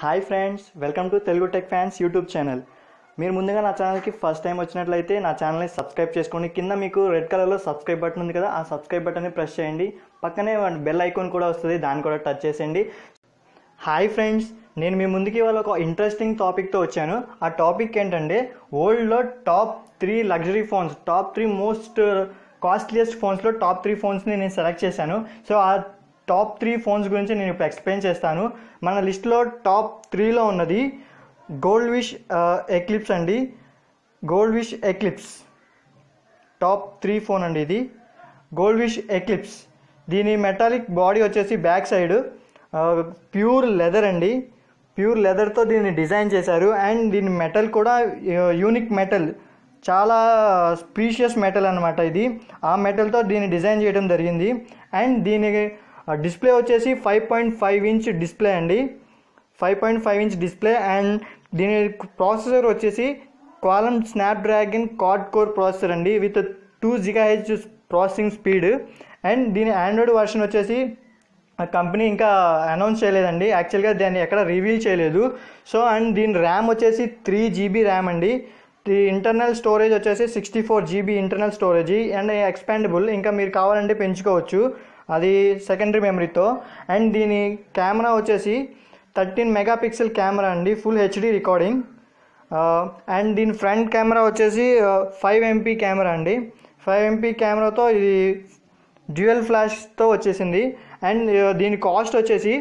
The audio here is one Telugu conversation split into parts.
hi friends welcome to Telugu tech fans YouTube channel మీరు ముందుగా నా ఛానల్కి ఫస్ట్ టైం వచ్చినట్లయితే నా ఛానల్ని సబ్స్క్రైబ్ చేసుకోండి కింద మీకు రెడ్ కలర్లో సబ్స్క్రైబ్ బటన్ ఉంది కదా ఆ సబ్స్క్రైబ్ బటన్ని ప్రెస్ చేయండి పక్కనే బెల్ ఐకాన్ కూడా వస్తుంది దాన్ని కూడా టచ్ చేసేయండి హాయ్ ఫ్రెండ్స్ నేను మీ ముందుకి ఇవాళ ఒక ఇంట్రెస్టింగ్ టాపిక్తో వచ్చాను ఆ టాపిక్ ఏంటంటే వరల్డ్లో top three luxury phones top three most costliest ఫోన్స్లో టాప్ త్రీ ఫోన్స్ని నేను సెలెక్ట్ చేశాను సో ఆ టాప్ త్రీ ఫోన్స్ గురించి నేను ఇప్పుడు ఎక్స్ప్లెయిన్ చేస్తాను మన లిస్ట్లో టాప్ త్రీలో ఉన్నది గోల్డ్ విష్ ఎక్లిప్స్ అండి Goldvish Eclipse top three phone అండి ఇది గోల్డ్ విష్ ఎక్లిప్స్ దీని మెటాలిక్ బాడీ వచ్చేసి బ్యాక్ సైడ్ ప్యూర్ లెదర్ అండి ప్యూర్ లెదర్తో దీన్ని డిజైన్ చేశారు అండ్ దీని మెటల్ కూడా యూనిక్ మెటల్ చాలా స్పీషియస్ మెటల్ అనమాట ఇది ఆ మెటల్తో దీన్ని డిజైన్ చేయడం జరిగింది అండ్ దీని డిస్ప్లే వచ్చేసి five point five inch display అండి five point five inch display and దీని ప్రాసెసర్ వచ్చేసి Qualcomm Snapdragon quad core processor అండి with two gigahertz processing speed and దీని ఆండ్రాయిడ్ వర్షన్ వచ్చేసి ఆ కంపెనీ ఇంకా అనౌన్స్ చేయలేదండి యాక్చువల్గా దాన్ని ఎక్కడ రివీల్ చేయలేదు సో అండ్ దీని ర్యామ్ వచ్చేసి త్రీ జీబీ ర్యామ్ అండి ఈ ఇంటర్నల్ స్టోరేజ్ వచ్చేసి sixty four GB internal storage and expandable ఇంకా మీరు కావాలంటే పెంచుకోవచ్చు అది సెకండరీ మెమరీతో అండ్ దీని కెమెరా వచ్చేసి థర్టీన్ మెగాపిక్సెల్ కెమెరా అండి ఫుల్ హెచ్డి రికార్డింగ్ అండ్ దీని ఫ్రంట్ కెమెరా వచ్చేసి ఫైవ్ ఎంపీ కెమెరా అండి ఫైవ్ ఎంపీ కెమెరాతో ఇది డ్యూయల్ ఫ్లాష్తో వచ్చేసింది అండ్ దీని కాస్ట్ వచ్చేసి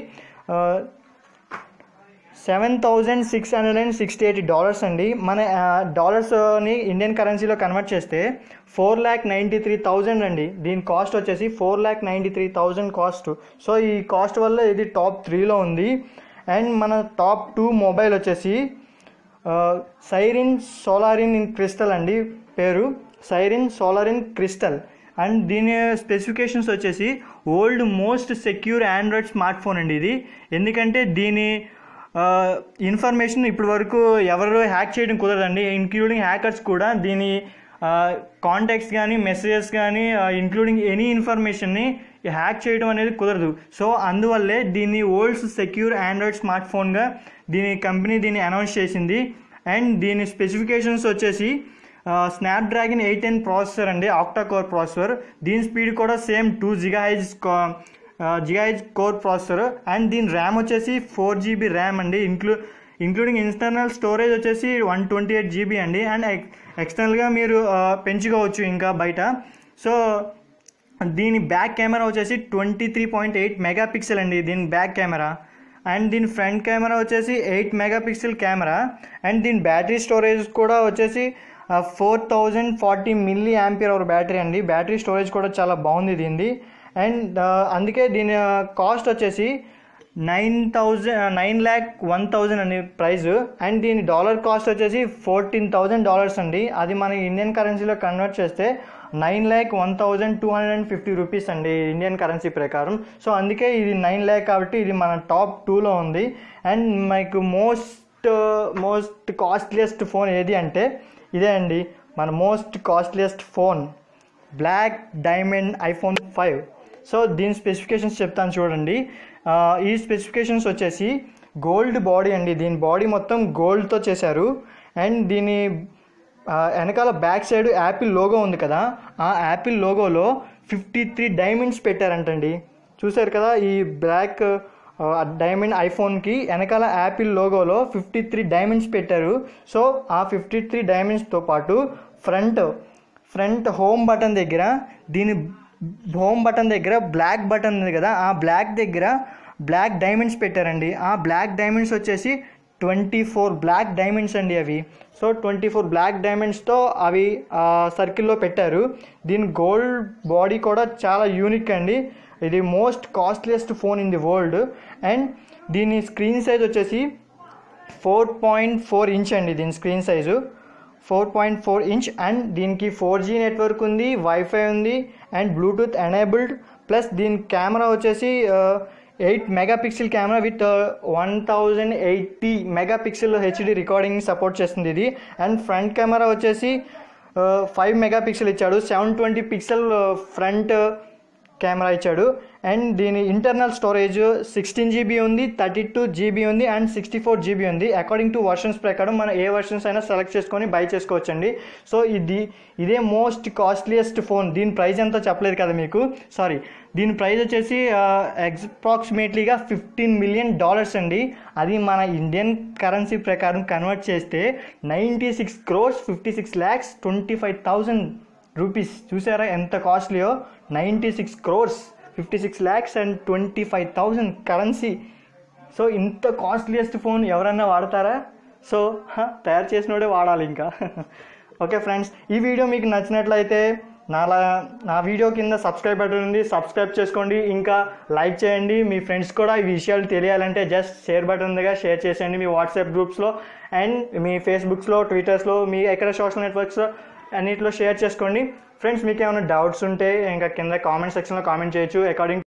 seven thousand six hundred and sixty eight dollars అండి మన డాలర్స్ని ఇండియన్ కరెన్సీలో కన్వర్ట్ చేస్తే four lakh ninety three thousand అండి దీని కాస్ట్ వచ్చేసి four lakh ninety three thousand cost so ఈ కాస్ట్ వల్ల ఇది టాప్ త్రీలో ఉంది అండ్ మన టాప్ టూ మొబైల్ వచ్చేసి సైరిన్ సోలారిన్ ఇన్ క్రిస్టల్ అండి పేరు సైరిన్ సోలారిన్ క్రిస్టల్ అండ్ దీని స్పెసిఫికేషన్స్ వచ్చేసి world's most secure Android smart phone అండి ఇది ఎందుకంటే దీని ఇన్ఫర్మేషన్ ఇప్పటి వరకు ఎవరు హ్యాక్ చేయడం కుదరదండి ఇంక్లూడింగ్ హ్యాకర్స్ కూడా దీని కాంటాక్ట్స్ కానీ మెసేజెస్ కానీ ఇంక్లూడింగ్ ఎనీ ఇన్ఫర్మేషన్ని హ్యాక్ చేయడం అనేది కుదరదు సో అందువల్లే దీన్ని ఓల్డ్స్ సెక్యూర్ ఆండ్రాయిడ్ స్మార్ట్ ఫోన్గా దీని కంపెనీ దీన్ని అనౌన్స్ చేసింది అండ్ దీని స్పెసిఫికేషన్స్ వచ్చేసి స్నాప్డ్రాగన్ ఎయిట్ టెన్ ప్రాసెసర్ అండి ఆక్టా కోర్ ప్రాసెసర్ దీని స్పీడ్ కూడా same two gigahertz gigahertz core processor and దీని ర్యామ్ వచ్చేసి ఫోర్ జీబీ ర్యామ్ అండి ఇంక్లూ ఇంక్లూడింగ్ ఇంటర్నల్ స్టోరేజ్ వచ్చేసి వన్ ట్వంటీ ఎయిట్ జీబీ అండి అండ్ ఎక్స్టర్నల్గా మీరు పెంచుకోవచ్చు ఇంకా బయట సో దీని బ్యాక్ కెమెరా వచ్చేసి twenty three point eight mega pixel అండి దీని బ్యాక్ కెమెరా అండ్ దీని ఫ్రంట్ కెమెరా వచ్చేసి eight megapixel camera and దీని బ్యాటరీ స్టోరేజ్ కూడా వచ్చేసి four thousand forty milliampere hour battery అండి బ్యాటరీ స్టోరేజ్ కూడా చాలా బాగుంది దీనిది అండ్ అందుకే దీని కాస్ట్ వచ్చేసి nine thousand nine lakh one thousand అండి ప్రైస్ అండ్ దీని డాలర్ కాస్ట్ వచ్చేసి ఫోర్టీన్ థౌజండ్ డాలర్స్ అండి అది మన ఇండియన్ కరెన్సీలో కన్వర్ట్ చేస్తే nine lakh one thousand two hundred and fifty rupees అండి ఇండియన్ కరెన్సీ ప్రకారం సో అందుకే ఇది నైన్ ల్యాక్ కాబట్టి ఇది మన టాప్ టూలో ఉంది అండ్ మీకు మోస్ట్ మోస్ట్ కాస్ట్లియస్ట్ ఫోన్ ఏది అంటే ఇదే అండి మన most costliest phone black diamond iPhone five so దీని స్పెసిఫికేషన్స్ చెప్తాను చూడండి ఈ స్పెసిఫికేషన్స్ వచ్చేసి గోల్డ్ బాడీ అండి దీని బాడీ మొత్తం గోల్డ్తో చేశారు అండ్ దీని వెనకాల బ్యాక్ సైడ్ యాపిల్ లోగో ఉంది కదా ఆ యాపిల్ లోగోలో ఫిఫ్టీ త్రీ డైమండ్స్ పెట్టారంటండి చూసారు కదా ఈ బ్లాక్ డైమండ్ ఐఫోన్కి వెనకాల యాపిల్ లోగోలో ఫిఫ్టీ త్రీ డైమండ్స్ పెట్టారు సో ఆ ఫిఫ్టీ త్రీ డైమండ్స్తో పాటు ఫ్రంట్ ఫ్రంట్ హోమ్ బటన్ దగ్గర దీని హోమ్ బటన్ దగ్గర బ్లాక్ బటన్ ఉంది కదా ఆ బ్లాక్ దగ్గర బ్లాక్ డైమండ్స్ పెట్టారండి ఆ బ్లాక్ డైమండ్స్ వచ్చేసి ట్వంటీ ఫోర్ బ్లాక్ డైమండ్స్ అండి అవి సో ట్వంటీ ఫోర్ బ్లాక్ డైమండ్స్తో అవి సర్కిల్లో పెట్టారు దీని గోల్డ్ బాడీ కూడా చాలా యూనిక్ అండి ఇది most costliest phone in the world and దీని స్క్రీన్ సైజ్ వచ్చేసి ఫోర్ పాయింట్ ఫోర్ ఇంచ్ అండి దీని screen size four point four inch and దీనికి ఫోర్ జీ నెట్వర్క్ ఉంది వైఫై ఉంది అండ్ బ్లూటూత్ ఎనేబుల్డ్ ప్లస్ దీని కెమెరా వచ్చేసి eight megapixel camera with one thousand eighty megapixel HD recording support చేస్తుంది ఇది అండ్ ఫ్రంట్ కెమెరా వచ్చేసి ఫైవ్ మెగాపిక్సెల్ ఇచ్చాడు seven twenty pixel front camera ఇచ్చాడు అండ్ దీని ఇంటర్నల్ స్టోరేజ్ సిక్స్టీన్ జీబీ ఉంది థర్టీ టూ జీబీ ఉంది అండ్ సిక్స్టీ ఫోర్ జీబీ ఉంది అకార్డింగ్ టు వర్షన్స్ ప్రకారం మనం ఏ వర్షన్స్ అయినా సెలెక్ట్ చేసుకొని బై చేసుకోవచ్చండి సో ఇది ఇదే మోస్ట్ కాస్ట్లీయెస్ట్ ఫోన్ దీని ప్రైస్ ఎంతో చెప్పలేదు కదా మీకు సారీ దీని ప్రైస్ వచ్చేసి అప్రాక్సిమేట్లీగా ఫిఫ్టీన్ మిలియన్ డాలర్స్ అండి అది మన ఇండియన్ కరెన్సీ ప్రకారం కన్వర్ట్ చేస్తే ninety six crores fifty six lakhs twenty five thousand rupees చూసారా ఎంత కాస్ట్లీయో ninety six crores fifty six lakhs and twenty five thousand currency so ఇంత కాస్ట్లీయెస్ట్ ఫోన్ ఎవరన్నా వాడతారా సో హ, తయారు చేసినోడే వాడాలి ఇంకా ఓకే ఫ్రెండ్స్ ఈ వీడియో మీకు నచ్చినట్లయితే నాలా నా వీడియో కింద సబ్స్క్రైబ్ బటన్ ఉంది సబ్స్క్రైబ్ చేసుకోండి ఇంకా లైక్ చేయండి మీ ఫ్రెండ్స్ కూడా ఈ విషయాలు తెలియాలంటే జస్ట్ షేర్ బటన్ ఉందిగా షేర్ చేసేయండి మీ వాట్సాప్ గ్రూప్స్లో అండ్ మీ ఫేస్బుక్స్లో ట్విట్టర్స్లో మీ ఎక్కడ సోషల్ నెట్వర్క్స్ అన్నిటిలో షేర్ చేసుకోండి ఫ్రెండ్స్ మీకు ఏమైనా డౌట్స్ ఉంటే ఇంకా కింద కామెంట్ సెక్షన్లో కామెంట్ చేయొచ్చు అకార్డింగ్